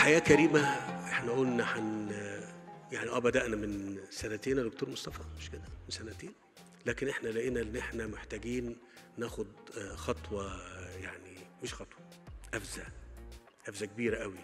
حياة كريمة احنا قلنا حن يعني اه بدأنا من سنتين يا دكتور مصطفى مش كده من سنتين لكن احنا لقينا ان احنا محتاجين ناخد آه، خطوة آه، يعني مش خطوة قفزة قفزة كبيرة قوي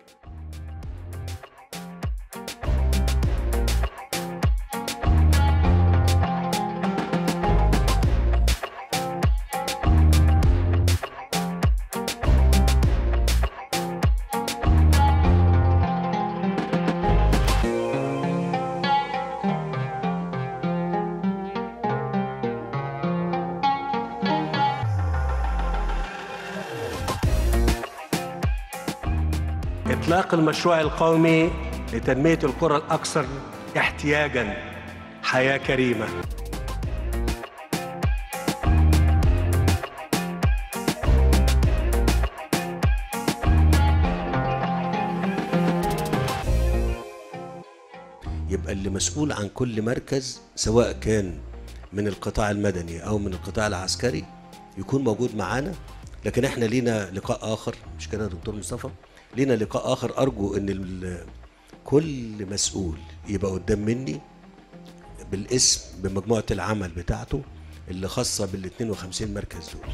إطلاق المشروع القومي لتنمية القرى الأكثر احتياجاً حياة كريمة يبقى اللي مسؤول عن كل مركز سواء كان من القطاع المدني او من القطاع العسكري يكون موجود معانا لكن احنا لينا لقاء اخر مش كده يا دكتور مصطفى لينا لقاء اخر ارجو ان ال- كل مسؤول يبقى قدام مني بالاسم بمجموعه العمل بتاعته اللي خاصه بال 52 مركز دول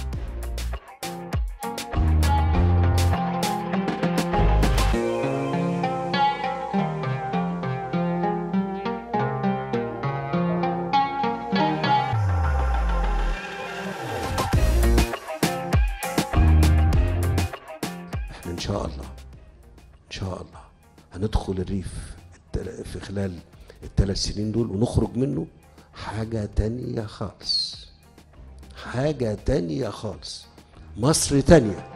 احنا ان شاء الله ان شاء الله هندخل الريف التل- في خلال الثلاث سنين دول ونخرج منه حاجة تانية خالص حاجة تانية خالص مصر تانية